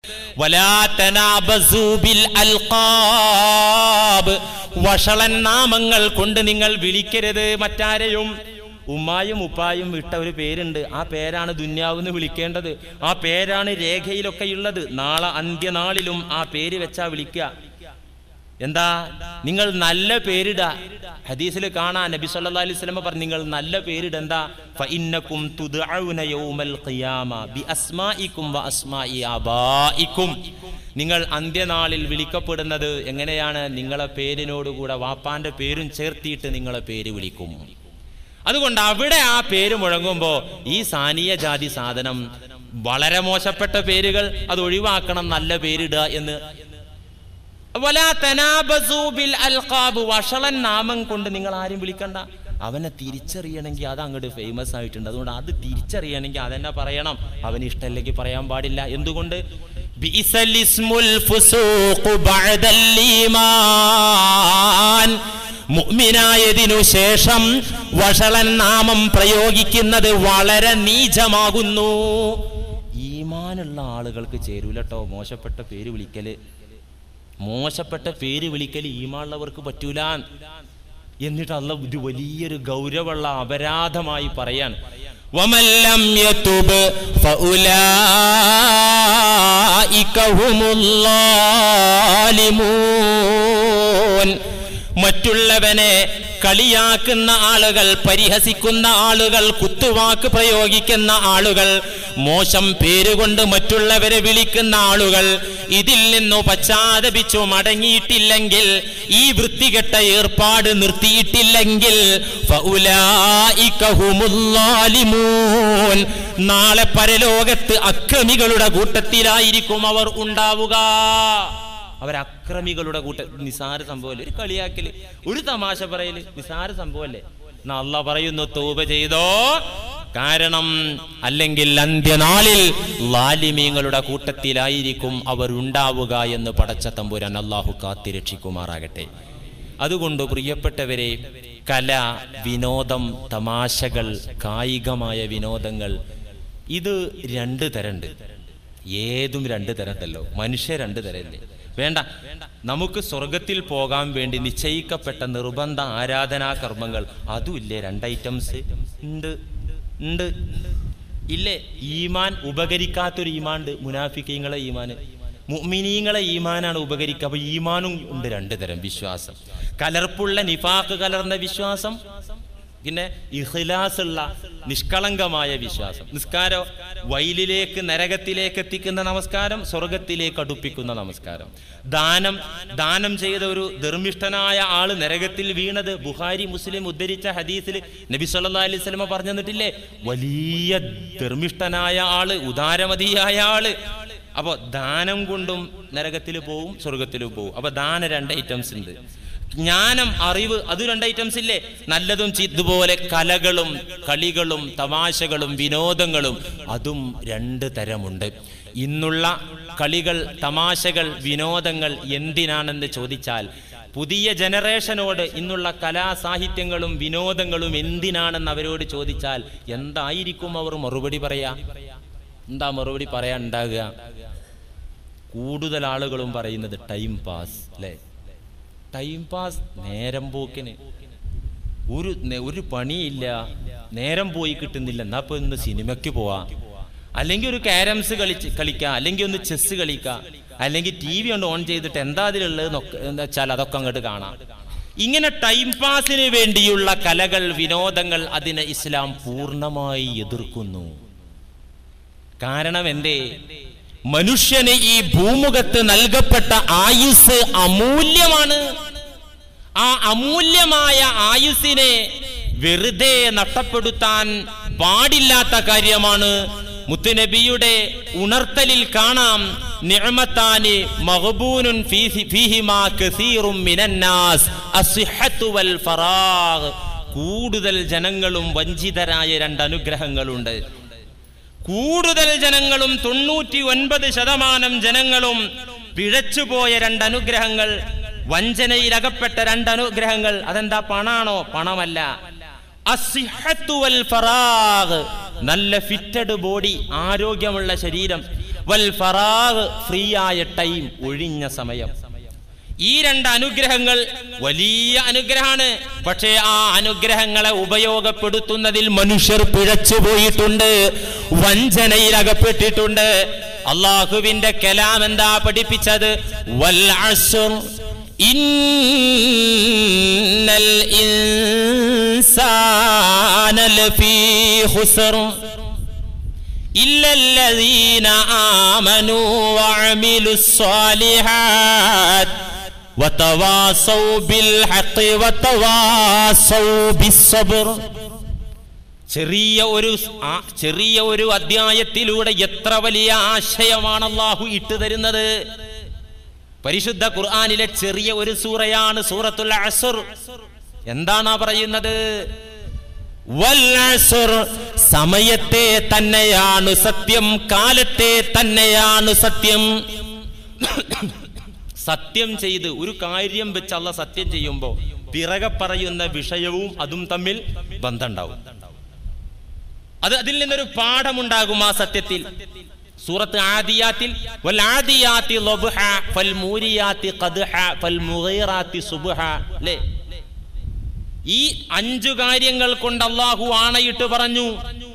വലാ തനാബസൂ ബിൽ അൽഖാബ് വഷളൻ നാമങ്ങൾ കൊണ്ട് നിങ്ങൾ വിളിക്കരുത് മറ്റാരെയും ഉമ്മായും ഉപ്പായും വിട്ട ഒരു പേരുണ്ട് ആ പേരാണ് ദുന്യാവെന്ന് വിളിക്കേണ്ടത് ആ പേരാണ് രേഖയിലൊക്കെ ഉള്ളത് നാളെ അന്ത്യനാളിലും ആ പേര് വെച്ചാ വിളിക്കുക എന്താ നിങ്ങൾ നല്ല പേരിട ഹദീസിൽ കാണാൻ നബി സല്ലല്ലാഹു അലൈഹി വസല്ലം പറഞ്ഞു നിങ്ങൾ നല്ല പേരിട എന്താ ഫഇന്നകും തുദ്ഉന യൗമൽ ഖിയാമ ബി അസ്മാഇക്കും വ അസ്മാഇ ആബായിക്കും നിങ്ങൾ അന്ത്യനാളിൽ വിളിക്കപ്പെടുന്നത് എങ്ങനെയാണ് നിങ്ങളെ പേരിനോടുകൂടെ വാപ്പാന്റെ പേരും ചേർത്തിയിട്ട് നിങ്ങളെ പേര് വിളിക്കും അതുകൊണ്ട് അവിടെ ആ പേര് മുഴങ്ങുമ്പോ ഈ സാനീയ ജാതി സാധനം വളരെ മോശപ്പെട്ട പേരുകൾ അത് ഒഴിവാക്കണം നല്ല പേരിടുക എന്ന് വലാ തനാബസൂ ബിൽ അൽഖാബ് വഷളൻ നാമം കൊണ്ട് നിങ്ങൾ ആരും വിളിക്കണ്ട അവനെ തിരിച്ചറിയണമെങ്കിൽ അത് അങ്ങോട്ട് ഫേമസ് ആയിട്ടുണ്ട് അതുകൊണ്ട് അത് തിരിച്ചറിയണമെങ്കിൽ അതെന്നെ പറയണം അവന് ഇഷ്ടമല്ലെങ്കിൽ പറയാൻ പാടില്ല എന്തുകൊണ്ട് ബിഇസൽ ഇസ്മുൽ ഫുസൂഖു ബഅദൽ ഈമാൻ മുഅ്മിനായതിനു ശേഷം വഷളൻ നാമം പ്രയോഗിക്കുന്നത് വളരെ നീചമാകുന്നു ഈമാനുള്ള ആളുകൾക്ക് ചേരൂലട്ടോ മോശപ്പെട്ട പേര് വിളിക്കല് മോശപ്പെട്ട പേര് വിളിക്കൽ ഈമാനുള്ളവർക്ക് പറ്റൂല എന്നിട്ട് അല്ല ഇത് വലിയൊരു ഗൗരവമുള്ള അപരാധമായി പറയാൻ ومن لم يتب فأولئك هم الظالمون മറ്റുള്ളവനെ കളിയാക്കുന്ന ആളുകൾ പരിഹസിക്കുന്ന ആളുകൾ കുത്തുവാക്ക് പ്രയോഗിക്കുന്ന ആളുകൾ മോശം പേരുകൊണ്ട് മറ്റുള്ളവരെ വിളിക്കുന്ന ആളുകൾ ഇതിൽ നിന്നു പശ്ചാത്തപിച്ചു മടങ്ങിയിട്ടില്ലെങ്കിൽ ഈ വൃത്തികെട്ട ഏർപ്പാട് നിർത്തിയിട്ടില്ലെങ്കിൽ ഫഉലായിക ഹുമുല്ലാലിമൂൻ. നാളെ പരലോകത്ത് അക്രമികളുടെ കൂട്ടത്തിലായിരിക്കും അവർ ഉണ്ടാവുക അവർ അക്രമികളുടെ കൂട്ട നിസാര സംഭവമല്ലേ ഒരു കളിയാക്കല് ഒരു തമാശ പറയല് നിസാര സംഭവമല്ലേ എന്നാ അല്ല പറയുന്നു തൂപ ചെയ്തോ കാരണം അല്ലെങ്കിൽ അന്ത്യനാളിൽ ലാലിമീങ്ങളുടെ കൂട്ടത്തിലായിരിക്കും അവർ ഉണ്ടാവുക എന്ന് പടച്ച തമ്പുരാൻ അള്ളാഹു കാത്തിരക്ഷിക്കുമാറാകട്ടെ അതുകൊണ്ട് പ്രിയപ്പെട്ടവരെ കല വിനോദം തമാശകൾ കായികമായ വിനോദങ്ങൾ ഇത് രണ്ട് തരണ്ട് ഏതും രണ്ട് തരണ്ടല്ലോ മനുഷ്യ രണ്ട് തരല്ലേ വേണ്ട നമുക്ക് സ്വർഗത്തിൽ പോകാൻ വേണ്ടി നിശ്ചയിക്കപ്പെട്ട നിർബന്ധ ആരാധനാ കർമ്മങ്ങൾ അതുമില്ലേ രണ്ട് ഐറ്റംസ് ഉണ്ട് ഉണ്ട് ഇല്ലേ ഈമാൻ ഉപകരിക്കാത്തൊരു ഈമാൻ ഉണ്ട് മുനാഫിക്കീങ്ങളെ ഈമാന് മുഅ്മിനീങ്ങളെ ഈമാനാണ് ഉപകരിക്കുക അപ്പൊ ഈമാനും ഉണ്ട് രണ്ട് തരം വിശ്വാസം കലർപ്പുള്ള നിഫാക്ക് കലർന്ന വിശ്വാസം പിന്നെ ഇഖ്ലാസ് ഉള്ള നിഷ്കളങ്കമായ വിശ്വാസം നിസ്കാരം വയലിലേക്ക് നരകത്തിലേക്ക് എത്തിക്കുന്ന നമസ്കാരം സ്വർഗത്തിലേക്ക് അടുപ്പിക്കുന്ന നമസ്കാരം ദാനം ദാനം ചെയ്ത ഒരു ധർമ്മിഷ്ഠനായ ആള് നരകത്തിൽ വീണത് ബുഹാരി മുസ്ലിം ഉദ്ധരിച്ച ഹദീസിൽ നബി സല്ലല്ലാഹു അലൈഹി വസല്ലമ പറഞ്ഞു തന്നിട്ടില്ലേ വലിയ ധർമ്മിഷ്ഠനായ ആള് ഉദാരമതിയായ ആള് അപ്പൊ ദാനം കൊണ്ടും നരകത്തിൽ പോവും സ്വർഗത്തിലും പോവും അപ്പൊ ദാന രണ്ട് ഐറ്റംസ് ഉണ്ട് ജ്ഞാനം അറിവ് അത് രണ്ട് ഐറ്റംസ് ഇല്ലേ നല്ലതും ചീ- ഇതുപോലെ കലകളും കളികളും തമാശകളും വിനോദങ്ങളും അതും രണ്ട് തരമുണ്ട് ഇന്നുള്ള കളികൾ തമാശകൾ വിനോദങ്ങൾ എന്തിനാണെന്ന് ചോദിച്ചാൽ പുതിയ ജനറേഷനോട് ഇന്നുള്ള കലാസാഹിത്യങ്ങളും വിനോദങ്ങളും എന്തിനാണെന്ന് അവരോട് ചോദിച്ചാൽ എന്തായിരിക്കും അവർ മറുപടി പറയാ എന്താ മറുപടി പറയാൻ ഉണ്ടാകുക കൂടുതൽ ആളുകളും പറയുന്നത് ടൈം പാസ് അല്ലേ ടൈം പാസ് നേരം പോക്കിന് ഒരു നെ- ഒരു പണിയില്ല നേരം പോയി കിട്ടുന്നില്ല എന്നാ ഇപ്പൊ ഇന്ന് സിനിമയ്ക്ക് പോവാ അല്ലെങ്കിൽ ഒരു ക്യാരംസ് കളിച്ച് കളിക്കാം അല്ലെങ്കിൽ ഒന്ന് ചെസ് കളിക്കാം അല്ലെങ്കിൽ ടി വി കൊണ്ട് ഓൺ ചെയ്തിട്ട് എന്താ അതിലുള്ളത് എന്നൊക്കെ- എന്താ വെച്ചാൽ അതൊക്കെ അങ്ങോട്ട് കാണാം ഇങ്ങനെ ടൈം പാസിന് വേണ്ടിയുള്ള കലകൾ വിനോദങ്ങൾ അതിനെ ഇസ്ലാം പൂർണ്ണമായി എതിർക്കുന്നു കാരണം എന്തേ മനുഷ്യന് ഈ ഭൂമുഖത്ത് നൽകപ്പെട്ട ആയുസ് അമൂല്യമാണ് ആ അമൂല്യമായ ആയുസ്സിനെ വെറുതെ നഷ്ടപ്പെടുത്താൻ പാടില്ലാത്ത കാര്യമാണ് മുത്തുനബിയുടെ ഉണർത്തലിൽ കാണാം നിഅമത്താനി മഗ്ബൂനുൻ ഫീഹി- ഫീഹിമാ കസീറും മിനന്നാസ് അസ്സിഹത്തു വൽ ഫറാഗ് കൂടുതൽ ജനങ്ങളും വഞ്ചിതരായ രണ്ട് അനുഗ്രഹങ്ങളുണ്ട് കൂടുതൽ ജനങ്ങളും തൊണ്ണൂറ്റി ഒൻപത് ശതമാനം ജനങ്ങളും പിഴച്ചുപോയ രണ്ട് അനുഗ്രഹങ്ങൾ വഞ്ചനയിൽ അകപ്പെട്ട രണ്ട് അനുഗ്രഹങ്ങൾ അതെന്താ പണാണോ പണമല്ല അസ്സിഹത്തു വൽ ഫറാഗ്. നല്ല ഫിറ്റഡ് ബോഡി ആരോഗ്യമുള്ള ശരീരം വൽ ഫറാഗ് ഫ്രീ ആയ ടൈം ഒഴിഞ്ഞ സമയം ഈ രണ്ട് അനുഗ്രഹങ്ങൾ വലിയ അനുഗ്രഹമാണ് പക്ഷേ ആ അനുഗ്രഹങ്ങളെ ഉപയോഗപ്പെടുത്തുന്നതിൽ മനുഷ്യർ പിഴച്ചു പോയിട്ടുണ്ട് വഞ്ചനയിൽ അകപ്പെട്ടിട്ടുണ്ട് അള്ളാഹുവിന്റെ കലാം എന്താ പഠിപ്പിച്ചത് വൽ അസ്ർ ഇന്നൽ ഇൻസാന ലഫീ ഖുസ്ർ إلا الذين آمنوا وعملوا الصالحات وتواصوا بالحق وتواصوا بالصبر ചെറിയ ഒരു ആ- ചെറിയ ഒരു അധ്യായത്തിലൂടെ എത്ര വലിയ ആശയമാണ് അള്ളാഹു ഇട്ടു തരുന്നത് പരിശുദ്ധ ഖുർആനിലെ ചെറിയ ഒരു സൂറയാണ് സൂറത്തുൽ അസുർ എന്താണ് ആ പറയുന്നത് വൽ അസ്ർ സമയത്തെ തന്നെയാണ് സത്യം കാലത്തെ തന്നെയാണ് സത്യം സത്യം ചെയ്ത് ഒരു കാര്യം വെച്ച് അല്ല സത്യം ചെയ്യുമ്പോൾ പിറകെ പറയുന്ന വിഷയവും അതും തമ്മിൽ ബന്ധമുണ്ടാവും അത് അതിൽ നിന്നൊരു പാഠമുണ്ടാകും ആ സത്യത്തിൽ സൂറത്ത് ആദിയാത്തിൽ വൽ ആദിയാത്തി ലബ്ഹ ഫൽ മൂരിയാത്തി ഖദ്ഹ ഫൽ മുഗീറാത്തി സുബ്ഹ അല്ലേ ഈ അഞ്ചു കാര്യങ്ങൾ കൊണ്ട് അള്ളാഹു ആണയിട്ട് പറഞ്ഞു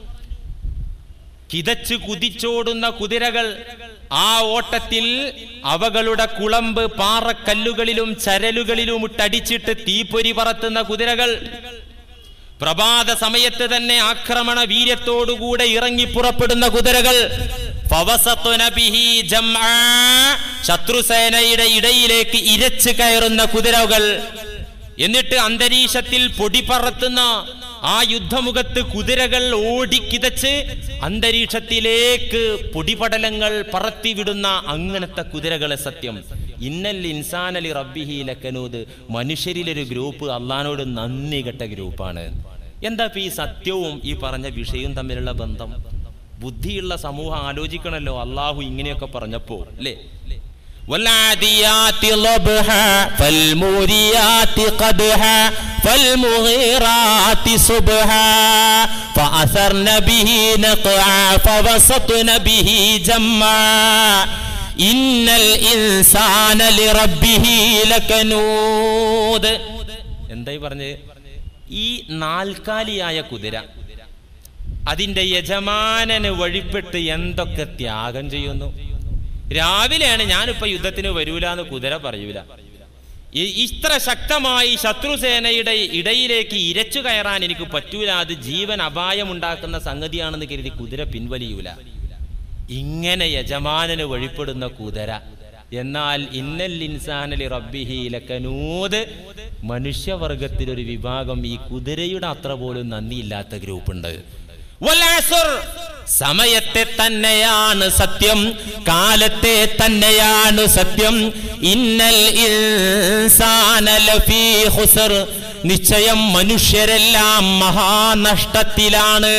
കിതച്ച് കുതിച്ചോടുന്ന കുതിരകൾ ആ ഓട്ടത്തിൽ അവകളുടെ കുളമ്പ് പാറക്കല്ലുകളിലും ചരലുകളിലും ഇട്ടടിച്ചിട്ട് തീപ്പൊരി പറത്തുന്ന കുതിരകൾ പ്രഭാത സമയത്ത് തന്നെ ആക്രമണ വീര്യത്തോടുകൂടെ ഇറങ്ങി പുറപ്പെടുന്ന കുതിരകൾ ഫവസത്തുന ബിഹി ജംആ. ശത്രുസേനയുടെ ഇടയിലേക്ക് ഇരച്ചു കയറുന്ന കുതിരകൾ എന്നിട്ട് അന്തരീക്ഷത്തിൽ പൊടി പറത്തുന്ന ആ യുദ്ധമുഖത്ത് കുതിരകൾ ഓടിക്കിതച്ച് അന്തരീക്ഷത്തിലേക്ക് പൊടിപടലങ്ങൾ പറത്തിവിടുന്ന അങ്ങനത്തെ കുതിരകളെ സത്യം ഇന്നൽ ഇൻസാനലി റബ്ബിഹി ലക്കനൂദ് മനുഷ്യരിലൊരു ഗ്രൂപ്പ് അള്ളഹാനോട് നന്ദി കെട്ട ഗ്രൂപ്പാണ് എന്താ ഇപ്പൊ ഈ സത്യവും ഈ പറഞ്ഞ വിഷയവും തമ്മിലുള്ള ബന്ധം ബുദ്ധിയുള്ള സമൂഹം ആലോചിക്കണല്ലോ അള്ളാഹു ഇങ്ങനെയൊക്കെ പറഞ്ഞപ്പോ അല്ലേ والعاديات ضبحا فالموريات قدحا فالمغيرات صبحا فأثرن به نقعا فوسطن به جمعا إن الإنسان لربه لكنود എന്തായി പറഞ്ഞത് ഈ നാൽക്കാലിയായ കുതിര അതിന്റെ യജമാനന് വഴിപ്പെട്ട് എന്തൊക്കെ ത്യാഗം ചെയ്യുന്നു രാവിലെയാണ് ഞാനിപ്പോ യുദ്ധത്തിന് വരൂല എന്ന് കുതിര പറയൂല ഈ- ഇത്ര ശക്തമായി ശത്രുസേനയുടെ ഇടയിലേക്ക് ഇരച്ചു കയറാൻ എനിക്ക് പറ്റൂല അത് ജീവൻ അപായമുണ്ടാക്കുന്ന സംഗതിയാണെന്ന് കരുതി കുതിര പിൻവലിയൂല ഇങ്ങനെ യജമാനന് വഴിപ്പെടുന്ന കുതിര എന്നാൽ ഇന്നൽ ഇൻസാനലി റബ്ബിഹി ലക്കനൂത് മനുഷ്യവർഗത്തിലൊരു വിഭാഗം ഈ കുതിരയുടെ അത്ര പോലും നന്ദിയില്ലാത്ത ഗ്രൂപ്പുണ്ട് വലാസുർ സമയത്തെ തന്നെയാണ് സത്യം കാലത്തെ തന്നെയാണ് സത്യം ഇന്നൽ ഇൻസാന ലഫീ ഖുസ്ർ നിശ്ചയം മനുഷ്യരെല്ലാം മഹാനഷ്ടത്തിലാണ്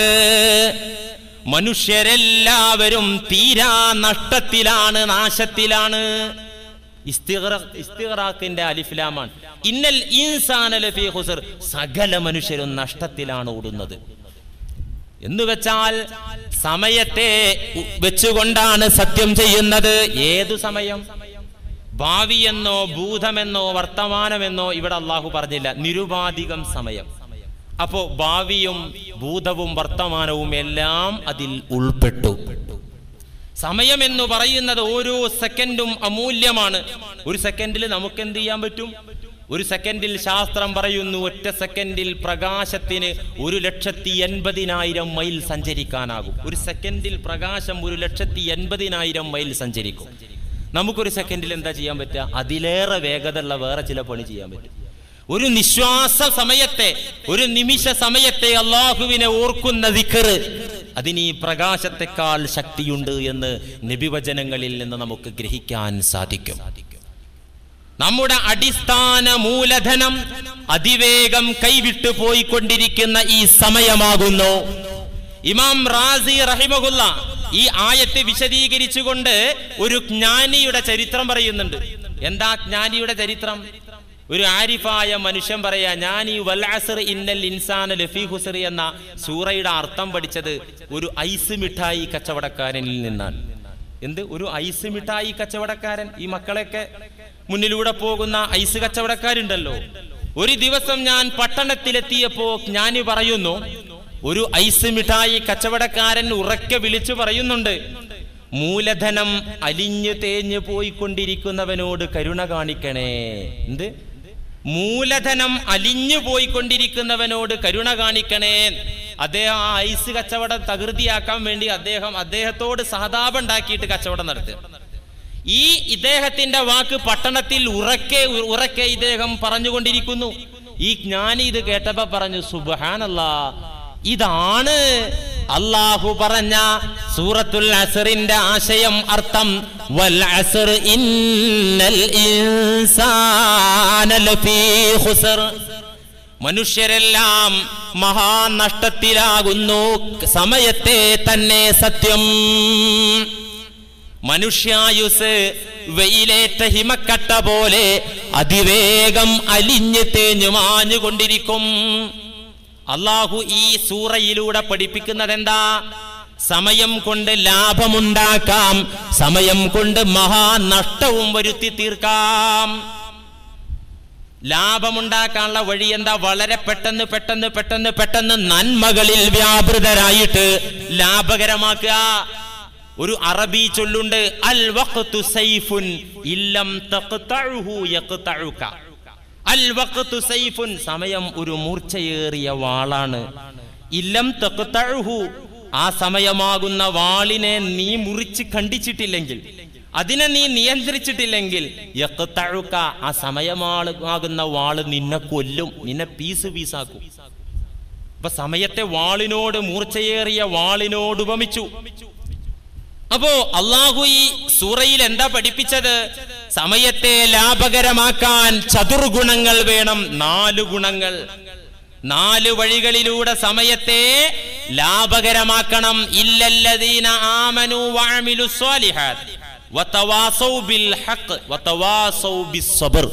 മനുഷ്യരെല്ലാവരും തീരാ നഷ്ടത്തിലാണ് നാശത്തിലാണ് ഇസ്തിഗ്ര- ഇസ്തിഗ്റാഖിന്റെ അലിഫ്ലാമാണ് ഇന്നൽ ഇൻസാന ലഫീ ഖുസ്ർ സകല മനുഷ്യരും നഷ്ടത്തിലാണ് ഓടുന്നത് എന്ന് വെച്ചാൽ സമയത്തെ ഉ- വെച്ചുകൊണ്ടാണ് സത്യം ചെയ്യുന്നത് ഏതു സമയം ഭാവിയെന്നോ ഭൂതമെന്നോ വർത്തമാനമെന്നോ ഇവിടെ അള്ളാഹു പറഞ്ഞില്ല നിരുപാധികം സമയം അപ്പോ ഭാവിയും ഭൂതവും വർത്തമാനവും എല്ലാം അതിൽ ഉൾപ്പെട്ടു സമയം എന്ന് പറയുന്നത് ഓരോ സെക്കൻഡും അമൂല്യമാണ് ഒരു സെക്കൻഡിൽ നമുക്ക് എന്ത് ചെയ്യാൻ പറ്റും ഒരു സെക്കൻഡിൽ ശാസ്ത്രം പറയുന്നു ഒറ്റ സെക്കൻഡിൽ പ്രകാശത്തിന് ഒരു ലക്ഷത്തി എൺപതിനായിരം മൈൽ സഞ്ചരിക്കാനാകും ഒരു സെക്കൻഡിൽ പ്രകാശം ഒരു ലക്ഷത്തി എൺപതിനായിരം മൈൽ സഞ്ചരിക്കും നമുക്കൊരു സെക്കൻഡിൽ എന്താ ചെയ്യാൻ പറ്റുക അതിലേറെ വേഗതയുള്ള വേറെ ചില പണി ചെയ്യാൻ പറ്റും ഒരു നിശ്വാസ സമയത്തെ ഒരു നിമിഷ സമയത്തെ അള്ളാഹുവിനെ ഓർക്കുന്ന ദിക്കറ് അതിന് ഈ പ്രകാശത്തെക്കാൾ ശക്തിയുണ്ട് എന്ന് നബിവചനങ്ങളിൽ നിന്ന് നമുക്ക് ഗ്രഹിക്കാൻ സാധിക്കും നമ്മുടെ അടിസ്ഥാന മൂലധനം അതിവേഗം കൈവിട്ടു പോയിക്കൊണ്ടിരിക്കുന്ന ഈ സമയമാകുന്നു ഇമാം റാസി റഹിമഹുല്ല ഈ ആയത്ത് വിശദീകരിച്ചുകൊണ്ട് ഒരു ജ്ഞാനിയുടെ ചരിത്രം പറയുന്നുണ്ട് എന്താ ജ്ഞാനിയുടെ ചരിത്രം ഒരു ആരിഫായ മനുഷ്യൻ പറയാ ഞാൻ ഈ വല്ലാസർ ഇന്നൽ ഇൻസാന ലഫി ഹുസർ എന്ന സൂറയുടെ അർത്ഥം പഠിച്ചത് ഒരു ഐസ് മിഠായി കച്ചവടക്കാരനിൽ നിന്നാണ് എന്ത് ഒരു ഐസ് മിഠായി കച്ചവടക്കാരൻ ഈ മക്കളെയൊക്കെ മുന്നിലൂടെ പോകുന്ന ഐസ് കച്ചവടക്കാരുണ്ടല്ലോ ഒരു ദിവസം ഞാൻ പട്ടണത്തിലെത്തിയപ്പോ ഞാൻ പറയുന്നു ഒരു ഐസ് മിഠായി കച്ചവടക്കാരൻ ഉറക്കെ വിളിച്ചു പറയുന്നുണ്ട് മൂലധനം അലിഞ്ഞു തേഞ്ഞു പോയിക്കൊണ്ടിരിക്കുന്നവനോട് കരുണ കാണിക്കണേ എന്ത് മൂലധനം അലിഞ്ഞു പോയിക്കൊണ്ടിരിക്കുന്നവനോട് കരുണ കാണിക്കണേ അദ്ദേഹം ആ ഐസ് കച്ചവടം തകൃതിയാക്കാൻ വേണ്ടി അദ്ദേഹം അദ്ദേഹത്തോട് സഹതാപം ഉണ്ടാക്കിയിട്ട് കച്ചവടം നടത്തുക ഈ ഇദ്ദേഹത്തിന്റെ വാക്ക് പട്ടണത്തിൽ ഉറക്കെ ഉറക്കെ ഇദ്ദേഹം പറഞ്ഞുകൊണ്ടിരിക്കുന്നു ഈ ജ്ഞാനി ഇത് കേട്ടപ്പോ പറഞ്ഞു സുബഹാനല്ലാ ഇതാണ് അള്ളാഹു പറഞ്ഞ സൂറത്തുൽ അസറിന്റെ ആശയം അർത്ഥം വൽ അസർ ഇന്നൽ ഇൻസാന ലഫീ ഖുസർ മനുഷ്യരെല്ലാം മഹാനഷ്ടത്തിലാകുന്നു സമയത്തെ തന്നെ സത്യം മനുഷ്യായുസ് വെയിലേറ്റ ഹിമക്കട്ട പോലെ അതിവേഗം അലിഞ്ഞു തേഞ്ഞു മാഞ്ഞുകൊണ്ടിരിക്കും അള്ളാഹു ഈ സൂറയിലൂടെ പഠിപ്പിക്കുന്നത് എന്താ സമയം കൊണ്ട് ലാഭമുണ്ടാക്കാം സമയം കൊണ്ട് മഹാനഷ്ടവും വരുത്തി തീർക്കാം ലാഭമുണ്ടാക്കാനുള്ള വഴി എന്താ വളരെ പെട്ടെന്ന് പെട്ടെന്ന് പെട്ടെന്ന് പെട്ടെന്ന് നന്മകളിൽ വ്യാപൃതരായിട്ട് ലാഭകരമാക്കുക ഒരു അറബി ചൊല്ലുണ്ട് അൽ വഖ്തു സൈഫുൻ ഇല്ലം തഖ്തഉഹു യഖ്തഉക അൽ വഖ്തു സൈഫുൻ സമയം ഒരു മൂർച്ചയേറിയ വാളാണ് ഇല്ലം തഖ്തഉഹു ആ സമയമാകുന്ന വാളിനെ നീ മുറിച്ച് ഖണ്ഡിച്ചിട്ടില്ലെങ്കിൽ അതിനെ നീ നിയന്ത്രിച്ചിട്ടില്ലെങ്കിൽ യഖ്തഉക ആ സമയമാകുന്ന വാള് നിന്നെ കൊല്ലും നിന്നെ പീസ് പീസാക്കും അപ്പൊ സമയത്തെ വാളിനോട് മൂർച്ചയേറിയ വാളിനോട് ഉപമിച്ചു അപ്പോ അള്ളാഹു ഈ സൂറയിൽ എന്താ പഠിപ്പിച്ചത് സമയത്തെ ലാഭകരമാക്കാൻ ചതുർഗുണങ്ങൾ വേണം നാല് ഗുണങ്ങൾ നാല് വഴികളിലൂടെ സമയത്തെ ലാഭകരമാക്കണം ഇല്ലല്ലദീന ആമനു വഅമിലു സ്വാലിഹാത്ത് വതവാസൗ ബിൽ ഹഖ് വതവാസൗ ബിസ്സബ്ർ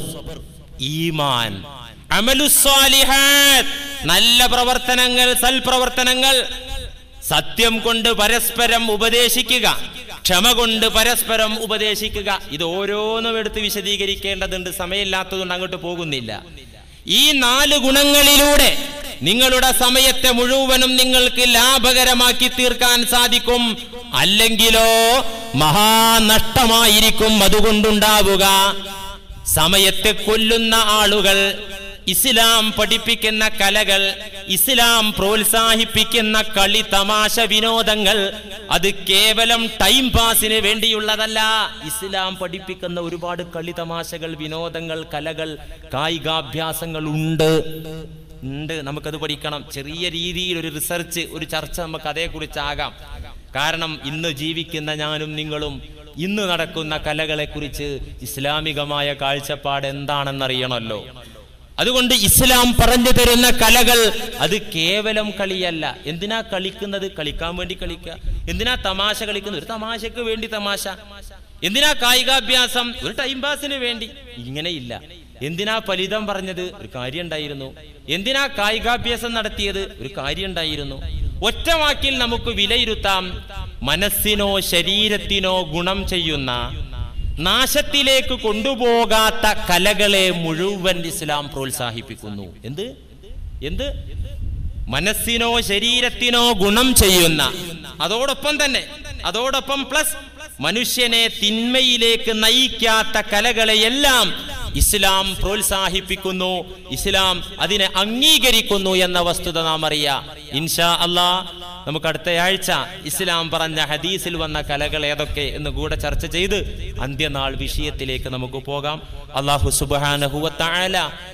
ഈമാൻ അമലു സ്വാലിഹാത്ത് നല്ല പ്രവർത്തനങ്ങൾ സൽപ്രവർത്തനങ്ങൾ സത്യം കൊണ്ട് പരസ്പരം ഉപദേശിക്കുക ക്ഷമ കൊണ്ട് പരസ്പരം ഉപദേശിക്കുക ഇത് ഓരോന്നും എടുത്ത് വിശദീകരിക്കേണ്ടതുണ്ട് സമയമില്ലാത്തതുകൊണ്ട് അങ്ങോട്ട് പോകുന്നില്ല ഈ നാല് ഗുണങ്ങളിലൂടെ നിങ്ങളുടെ സമയത്തെ മുഴുവനും നിങ്ങൾക്ക് ലാഭകരമാക്കി തീർക്കാൻ സാധിക്കും അല്ലെങ്കിലോ മഹാനഷ്ടമായിരിക്കും അതുകൊണ്ടുണ്ടാവുക സമയത്തെ കൊല്ലുന്ന ആളുകൾ ഇസ്ലാം പഠിപ്പിക്കുന്ന കലകൾ ഇസ്ലാം പ്രോത്സാഹിപ്പിക്കുന്ന കളി തമാശ വിനോദങ്ങൾ അത് കേവലം ടൈം പാസിന് വേണ്ടിയുള്ളതല്ല ഇസ്ലാം പഠിപ്പിക്കുന്ന ഒരുപാട് കളി തമാശകൾ വിനോദങ്ങൾ കലകൾ കായികാഭ്യാസങ്ങൾ ഉണ്ട് ഉണ്ട് നമുക്കത് പഠിക്കണം ചെറിയ രീതിയിൽ ഒരു റിസർച്ച് ഒരു ചർച്ച നമുക്ക് അതേക്കുറിച്ചാകാം കാരണം ഇന്ന് ജീവിക്കുന്ന ഞാനും നിങ്ങളും ഇന്ന് നടക്കുന്ന കലകളെ കുറിച്ച് ഇസ്ലാമികമായ കാഴ്ചപ്പാട് എന്താണെന്നറിയണമല്ലോ അതുകൊണ്ട് ഇസ്ലാം പറഞ്ഞു തരുന്ന കലകൾ അത് കേവലം കളിയല്ല എന്തിനാ കളിക്കുന്നത് കളിക്കാൻ വേണ്ടി കളിക്കുക എന്തിനാ തമാശ കളിക്കുന്നത് ഒരു തമാശക്ക് വേണ്ടി തമാശ എന്തിനാ കായികാഭ്യാസം ഒരു ടൈം പാസിന് വേണ്ടി ഇങ്ങനെയില്ല എന്തിനാ ഫലിതം പറഞ്ഞത് ഒരു കാര്യം ഉണ്ടായിരുന്നു എന്തിനാ കായികാഭ്യാസം നടത്തിയത് ഒരു കാര്യം ഉണ്ടായിരുന്നു ഒറ്റ വാക്കിൽ നമുക്ക് വിലയിരുത്താം മനസ്സിനോ ശരീരത്തിനോ ഗുണം ചെയ്യുന്ന നാശത്തിലേക്ക് കൊണ്ടുപോകാത്ത കലകളെ മുഴുവൻ ഇസ്ലാം പ്രോത്സാഹിപ്പിക്കുന്നു എന്ത് എന്ത് മനസ്സിനോ ശരീരത്തിനോ ഗുണം ചെയ്യുന്ന അതോടൊപ്പം തന്നെ അതോടൊപ്പം പ്ലസ് മനുഷ്യനെ തിന്മയിലേക്ക് നയിക്കാത്ത കലകളെയെല്ലാം ഇസ്ലാം പ്രോത്സാഹിപ്പിക്കുന്നു ഇസ്ലാം അതിനെ അംഗീകരിക്കുന്നു എന്ന വസ്തുത നാം അറിയാം ഇൻഷാ അല്ലാ നമുക്ക് അടുത്ത ആഴ്ച ഇസ്ലാം പറഞ്ഞ ഹദീസിൽ വന്ന കലകൾ ഏതൊക്കെ എന്ന് കൂടെ ചർച്ച ചെയ്ത് അന്ത്യനാൾ വിഷയത്തിലേക്ക് നമുക്ക് പോകാം അള്ളാഹു സുബാനഹുവത്തായ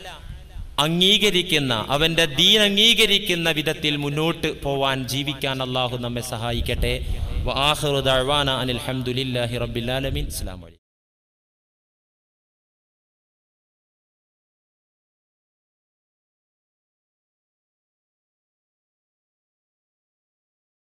അംഗീകരിക്കുന്ന അവന്റെ ദീൻ അംഗീകരിക്കുന്ന വിധത്തിൽ മുന്നോട്ട് പോവാൻ ജീവിക്കാൻ അള്ളാഹു നമ്മെ സഹായിക്കട്ടെ അനിൽ അലഹമുല്ലാഹി റബ്ബിലാലമീൻ ഇസ്ലാം വഴി